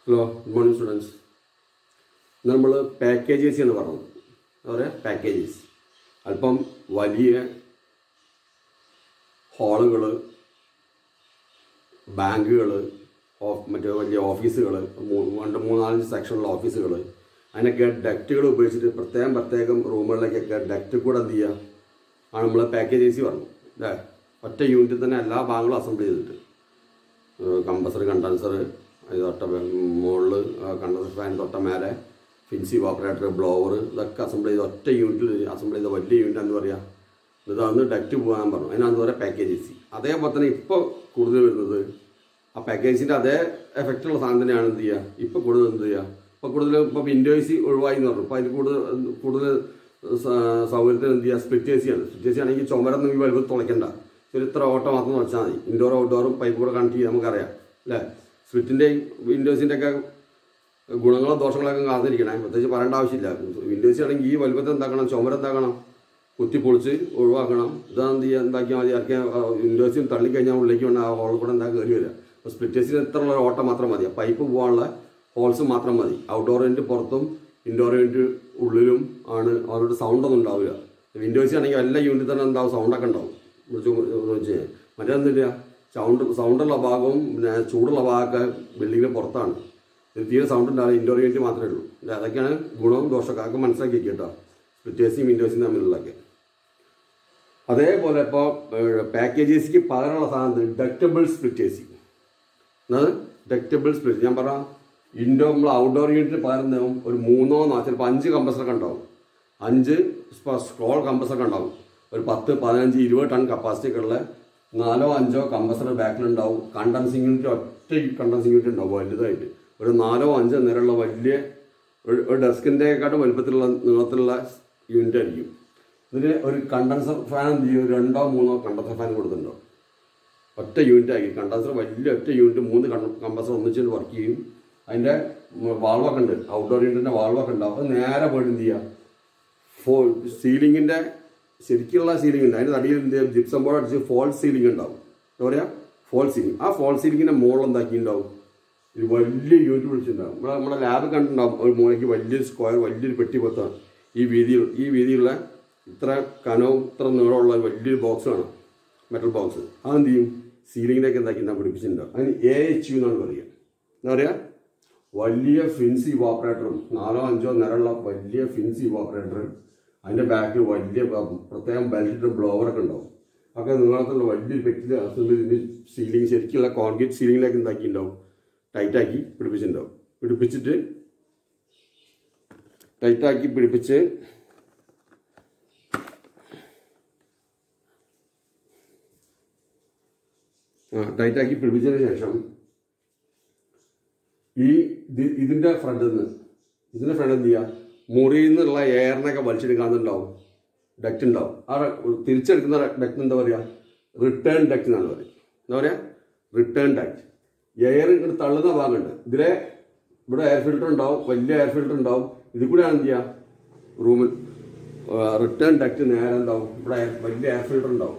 hello good morning students ഇന്ന് നമ്മൾ packages എന്ന് പറഞ്ഞത് എന്താ പറയുക പാക്കേജസ് അല്പം വലിയ ഹാളുകൾ ബാങ്കുകൾ മറ്റേ വലിയ ഓഫീസുകൾ രണ്ട് മൂന്നാലഞ്ച് സെക്ഷനുള്ള ഓഫീസുകൾ അതിനൊക്കെ ഡക്റ്റുകൾ ഉപയോഗിച്ചിട്ട് പ്രത്യേകം പ്രത്യേകം റൂമുകളിലേക്കൊക്കെ ഡക്റ്റ് കൂടെ എന്ത് ചെയ്യുക ആണ് നമ്മൾ പാക്കേജ് എ സി പറഞ്ഞു അല്ലേ ഒറ്റ യൂണിറ്റിൽ തന്നെ എല്ലാ ഭാഗങ്ങളും അസംബിൾ ചെയ്തിട്ട് കമ്പസർ കണ്ടൻസർ തൊട്ട മുകളിൽ കണ്ടൻസർ ഫാൻ തൊട്ട മേലെ ഫിൻസി ഓപ്പറേറ്റർ ബ്ലോവർ ഇതൊക്കെ അസംബിൾ ചെയ്ത് ഒറ്റ യൂണിറ്റിൽ അസംബിൾ ചെയ്ത വലിയ യൂണിറ്റ് എന്ന് പറയുക ഇതാന്ന് ഡക്റ്റ് പോകാൻ പറഞ്ഞു അതിനാന്ന് പറയുക പാക്കേജ് എ സി അതേപോലെ തന്നെ ഇപ്പോൾ കൂടുതൽ വരുന്നത് ആ പാക്കേജിൻ്റെ അതേ എഫക്റ്റുള്ള സാധനം തന്നെയാണ് എന്ത് ചെയ്യുക ഇപ്പോൾ കൂടുതൽ എന്ത് ചെയ്യുക ഇപ്പോൾ കൂടുതൽ ഇപ്പോൾ വിൻഡോ എ സി ഒഴിവായി എന്ന് പറഞ്ഞു ഇപ്പോൾ അതിൽ കൂടുതൽ കൂടുതൽ സ- സൗകര്യത്തിന് എന്ത് ചെയ്യുക സ്പ്ലിറ്റ് എ സി ആണ് സ്പ്ലിറ്റ് എ സി ആണെങ്കിൽ ചുമരൊന്നും ഈ വലുപ്പം തുളയ്ക്കണ്ട ഒരു ഇത്ര ഓട്ടോ മാത്രം വെച്ചാൽ മതി ഇൻഡോർ ഔട്ട്ഡോറും പൈപ്പ് കൂടെ കണക്ട് ചെയ്യാൻ നമുക്കറിയാം അല്ലേ സ്പ്ലിറ്റിൻ്റെയും വിൻഡോസിൻ്റെ ഒക്കെ ഗുണങ്ങളോ ദോഷങ്ങളൊക്കെ കാത്തിരിക്കണേ പ്രത്യേകിച്ച് പറയേണ്ട ആവശ്യമില്ല വിൻഡോസ് ആണെങ്കിൽ ഈ വലുപ്പത്തിൽ എന്താക്കണം ചുമര എന്താക്കണം കുത്തിപ്പൊളിച്ച് ഒഴിവാക്കണം ഇതാ എന്ത് ചെയ്യുക എന്താക്കിയാൽ മതി ഇറക്കിയ വിൻഡോസിൽ തള്ളിക്കഴിഞ്ഞാൽ ഉള്ളിലേക്ക് വേണ്ട ആ ഹോളിൽ കൂടെ എന്താ കയറി വരിക അപ്പോൾ സ്പ്ലിറ്റേഴ്സിന് എത്ര ഉള്ള ഒരു ഓട്ടം മാത്രം മതി പൈപ്പ് പോകാനുള്ള ഹോൾസ് മാത്രം മതി ഔട്ട്ഡോർ യൂണിറ്റ് പുറത്തും ഇൻഡോർ യൂണിറ്റ് ഉള്ളിലും ആണ് അവരുടെ സൗണ്ടൊന്നും ഉണ്ടാവില്ല വിൻഡോസ് ആണെങ്കിൽ എല്ലാ യൂണിറ്റിൽ തന്നെ എന്താവും സൗണ്ടൊക്കെ ഉണ്ടാവും വിളിച്ച് മറ്റേന്നില്ല സൗണ്ട് സൗണ്ടുള്ള ഭാഗവും പിന്നെ ചൂടുള്ള ഭാഗമൊക്കെ ബിൽഡിങ്ങിന് പുറത്താണ് ഇത് തീരെ സൗണ്ട് ഉണ്ടാവില്ല ഇൻഡോർ യൂണിറ്റ് മാത്രമേ ഉള്ളൂ ഇല്ല, അതൊക്കെയാണ് ഗുണവും ദോഷമൊക്കെ അതൊക്കെ മനസ്സിലാക്കി കേട്ടോ സ്പ്ലിറ്റേഴ്സും വിൻഡോസും തമ്മിലുള്ളതൊക്കെ അതേപോലെ ഇപ്പോൾ പാക്കേജസിക്ക് പകരമുള്ള സാധനം ഡക്റ്റബിൾ സ്പ്ലിറ്റേഴ്സി എന്നത് ഡക്റ്റബിൾ സ്പ്ലിറ്റ് ഞാൻ പറഞ്ഞ ഇൻഡോർ നമ്മൾ ഔട്ട്ഡോർ യൂണിറ്റിന് പകരം എന്താവും ഒരു മൂന്നോ നാല് ചിലപ്പോൾ അഞ്ച് കമ്പസറൊക്കെ ഉണ്ടാവും അഞ്ച് സ്ക്രോൾ കമ്പസറൊക്കെ ഉണ്ടാവും ഒരു പത്ത് പതിനഞ്ച് ഇരുപത് ടൺ കപ്പാസിറ്റി ഒക്കെ ഉള്ള നാലോ അഞ്ചോ കമ്പസർ ബാക്കിലുണ്ടാവും കണ്ടൻസിങ് യൂണിറ്റ് ഒറ്റ കണ്ടൻസിങ് യൂണിറ്റ് ഉണ്ടാവും വലുതായിട്ട് ഒരു നാലോ അഞ്ചോ നിരയുള്ള വലിയ ഒരു- ഒരു ഡെസ്കിൻ്റെക്കാട്ടും വലുപ്പത്തിലുള്ള നീളത്തിലുള്ള യൂണിറ്റ് ആയിരിക്കും ഇതിൽ ഒരു കണ്ടൻസർ ഫാൻ എന്ത് ചെയ്യും ഒരു രണ്ടോ മൂന്നോ കണ്ടൻസർ ഫാൻ കൊടുത്തിട്ടുണ്ടാവും ഒറ്റ യൂണിറ്റ് ആക്കി കണ്ടൻസർ വലിയ ഒറ്റ യൂണിറ്റ് മൂന്ന് കമ്പസർ ഒന്നിച്ചുകൊണ്ട് വർക്ക് ചെയ്യും അതിൻ്റെ വാൾവൊക്കെ ഉണ്ട് ഔട്ട്ഡോർ യൂണിറ്റിൻ്റെ വാൾവൊക്കെ ഉണ്ടാവും അത് നേരെ പോയിട്ട് എന്ത് ചെയ്യുക ഫോ സീലിങ്ങിൻ്റെ ശരിക്കുള്ള സീലിംഗ് ഉണ്ട് അതിൻ്റെ അടിയിൽ എന്ത് ചെയ്യും ജിപ്സം ബോർഡ് അടിച്ച് ഫോൾ സീലിംഗ് ഉണ്ടാവും എന്താ പറയുക ഫോൾ സീലിംഗ് ആ ഫോൾ സീലിങ്ങിൻ്റെ മുകളിൽ എന്താക്കി ഉണ്ടാവും ഒരു വലിയ യൂണിറ്റ് വിളിച്ചിട്ടുണ്ടാവും നമ്മുടെ നമ്മുടെ ലാബ് കണ്ടിട്ടുണ്ടാവും ഒരു മൂലയ്ക്ക് വലിയൊരു സ്ക്വയർ വലിയൊരു പെട്ടി പൊത്താണ് ഈ വീതിയിൽ ഈ വീതിയുള്ള ഇത്ര കനവും ഇത്ര നീളമുള്ള വലിയൊരു ബോക്സ് ആണ് മെറ്റൽ ബോക്സ് അതെന്ത് ചെയ്യും സീലിങ്ങിലേക്ക് എന്താക്കി ഞാൻ പിടിപ്പിച്ചിട്ടുണ്ടാവും അതിന് എ എച്ച് യു എന്നാണ് പറയുക എന്താ പറയുക വലിയ ഫിൻസ് ഇവാപ്പറേറ്ററും നാലോ അഞ്ചോ നിരയുള്ള വലിയ ഫിൻസ് ഇവാപ്പറേറ്റർ അതിൻ്റെ ബാക്കിൽ വലിയ ബ- പ്രത്യേകം ബെൽറ്റ് ബ്ലോവറൊക്കെ ഉണ്ടാവും ഒക്കെ നീളത്തിലുള്ള വലിയൊരു പെറ്റിൽ ഇതിൻ്റെ സീലിംഗ് ശരിക്കുള്ള കോൺക്രീറ്റ് സീലിംഗിലേക്ക് എന്താക്കിയിട്ടുണ്ടാവും ടൈറ്റാക്കി പിടിപ്പിച്ചിട്ടുണ്ടാവും പിടിപ്പിച്ചിട്ട് ടൈറ്റാക്കി പിടിപ്പിച്ച് ആ ടൈറ്റാക്കി പിടിപ്പിച്ചതിന് ശേഷം ഈ ഇത് ഇതിന്റെ ഫ്രണ്ടിൽ നിന്ന് ഇതിന്റെ ഫ്രണ്ടിൽ എന്ത് ചെയ്യുക മുറിയിൽ നിന്നുള്ള എയറിനൊക്കെ വലിച്ചെടുക്കാന്നുണ്ടാവും ഡക്റ്റ് ഉണ്ടാവും ആ തിരിച്ചെടുക്കുന്ന ഡക്റ്റ് എന്താ പറയുക റിട്ടേൺ ഡക്റ്റ് എന്നാണ് പറയുക എന്താ പറയുക റിട്ടേൺ ഡക്റ്റ് എയർ ഇങ്ങോട്ട് തള്ളുന്ന ഭാഗമുണ്ട് ഇതിലെ ഇവിടെ എയർ ഫിൽറ്റർ ഉണ്ടാവും വലിയ എയർ ഫിൽറ്റർ ഉണ്ടാവും ഇത് കൂടെയാണ് എന്ത് ചെയ്യുക റൂമിൽ റിട്ടേൺ ഡക്റ്റ് നേരെ എന്താവും ഇവിടെ air- വലിയ എയർ ഫിൽറ്റർ ഉണ്ടാവും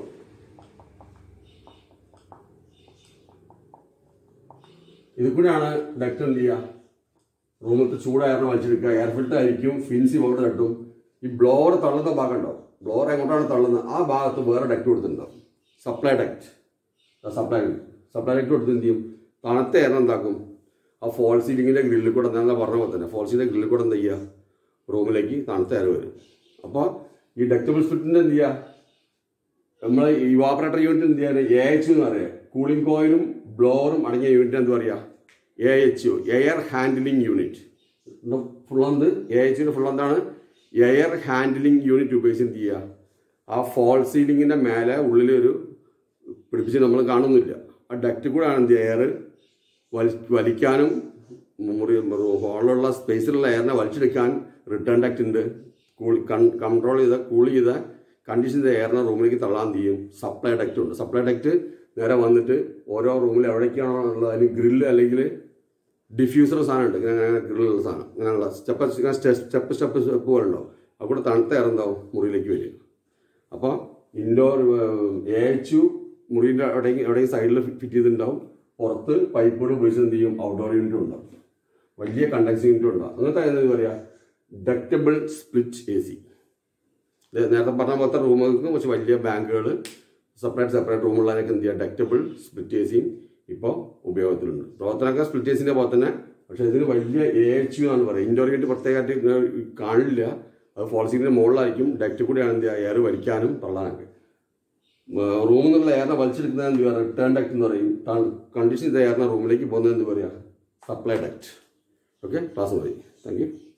ഇത് കൂടെയാണ് ഡക്റ്റ് എന്ത് ചെയ്യുക റൂമിലത്തെ ചൂടായിരുന്നു വലിച്ചെടുക്കുക എയർ ഫിൽറ്റർ ആയിരിക്കും ഫിൻസി അവിടെ തട്ടും ഈ ബ്ലോവർ തള്ളുന്ന ഭാഗം ഉണ്ടാവും ബ്ലോവർ എങ്ങോട്ടാണ് തള്ളുന്നത് ആ ഭാഗത്ത് വേറെ ഡക്റ്റ് കൊടുത്തിട്ടുണ്ടാവും supply duct supply supply duct കൊടുത്ത് എന്ത് ചെയ്യും തണുത്ത എയർ എന്താക്കും ആ ഫോൾ സീലിങ്ങിൻ്റെ ഗ്രില്ലിൽ കൂടെ ഞാൻ പറഞ്ഞ പോലെ തന്നെ ഫോൾ സീലിൻ്റെ ഗ്രില്ലിൽ കൂടെ എന്താ ചെയ്യുക റൂമിലേക്ക് തണുത്ത എയർ വരും അപ്പോൾ ഈ ഡക്റ്റബിൾ സ്പിറ്റിൻ്റെ എന്ത് ചെയ്യുക നമ്മൾ ഇവാപറേറ്റർ യൂണിറ്റ് എന്ത് ചെയ്യാൻ എ എച്ച് എന്ന് പറയുക കൂളിംഗ് കോയിലും ബ്ലോവറും അടങ്ങിയ യൂണിറ്റ് എന്ത് പറയുക A H U air handling unit full എന്ത് എ എച്ചിന് ഫുൾ എന്താണ് എയർ ഹാൻഡിലിംഗ് യൂണിറ്റ് ഉപയോഗിച്ച് എന്ത് ചെയ്യുക ആ ഫോൾ സീലിങ്ങിൻ്റെ മേലെ ഉള്ളിലൊരു പിടിപ്പിച്ച് നമ്മൾ കാണുന്നില്ല ആ ഡക്റ്റ് കൂടെ ആണ് എന്ത് എയർ വലി വലിക്കാനും മുറി ഹോളിലുള്ള സ്പേസിലുള്ള എയറിനെ വലിച്ചെടുക്കാൻ റിട്ടേൺ ഡക്റ്റ് ഉണ്ട് കൂൾ കൺട്രോൾ ചെയ്ത കൂൾ ചെയ്ത കണ്ടീഷൻ ചെയ്ത എയറിനെ റൂമിലേക്ക് തള്ളാൻ എന്ത് ചെയ്യും സപ്ലൈ ഡക്റ്റ് ഉണ്ട് സപ്ലൈ ഡക്റ്റ് നേരെ വന്നിട്ട് ഓരോ റൂമിൽ എവിടേക്കാണോ ഉള്ളത് അതിന് ഗ്രില്ല് അല്ലെങ്കിൽ ഡിഫ്യൂസർ സാധനം ഉണ്ട് ഇങ്ങനെ അങ്ങനെ ഗ്രില്ലുള്ള സാധനം അങ്ങനെയുള്ള സ്റ്റെപ്പ് സ്റ്റെപ്പ് സ്റ്റെപ്പ് സ്റ്റെപ്പ് പോലെ ഉണ്ടാവും അവിടെ തണുത്ത എയർ എന്താവും മുറിയിലേക്ക് വരിക അപ്പോൾ ഇൻഡോർ എ എച്ച് യു മുറിൻ്റെ എവിടെയെങ്കിലും എവിടെയെങ്കിലും സൈഡിൽ ഫിറ്റ് ചെയ്തിട്ടുണ്ടാവും പുറത്ത് പൈപ്പോട് ഉപയോഗിച്ച് എന്ത് ചെയ്യും ഔട്ട്ഡോർ യൂണിറ്റും ഉണ്ടാവും വലിയ കണ്ടൻസിങ് യൂണിറ്റും ഉണ്ടാവും അങ്ങനത്തെ എന്താ പറയുക ഡക്റ്റബിൾ സ്പ്ലിറ്റ് എ സി നേരത്തെ പറഞ്ഞ പോലത്തെ റൂമുകൾക്ക് കുറച്ച് വലിയ ബാങ്കുകൾ സെപ്പറേറ്റ് സെപ്പറേറ്റ് റൂമുള്ളതിനൊക്കെ എന്ത് ചെയ്യുക ഡക്റ്റബിൾ സ്പ്ലിറ്റ് എ സിയും ഇപ്പോൾ ഉപയോഗത്തിലുണ്ട് പ്രവർത്തനമൊക്കെ സ്പ്ലിറ്റ് എ സിൻ്റെ പോലെ തന്നെ പക്ഷേ ഇതിന് വലിയ എ എച്ച് യു എന്നാണ് പറയുക ഇൻഡോർ യൂണിറ്റ് പ്രത്യേകമായിട്ട് ഇങ്ങനെ കാണില്ല അത് ഫോൾസീറ്റിൻ്റെ മുകളിലായിരിക്കും ഡക്റ്റ് കൂടിയാണ് എന്ത് ചെയ്യുക എയർ വലിക്കാനും തള്ളാനൊക്കെ റൂമിൽ നിന്നുള്ള എയറിനെ വലിച്ചെടുക്കുന്നത് എന്ത് പറയുക റിട്ടേൺ ഡക്റ്റ് എന്ന് പറയും കണ്ടീഷൻ ചെയ്ത എയറിനെ റൂമിലേക്ക് പോകുന്നത് എന്ത് പറയുക സപ്ലൈ ഡക്റ്റ് ഓക്കെ ക്ലാസ് മതി താങ്ക് യു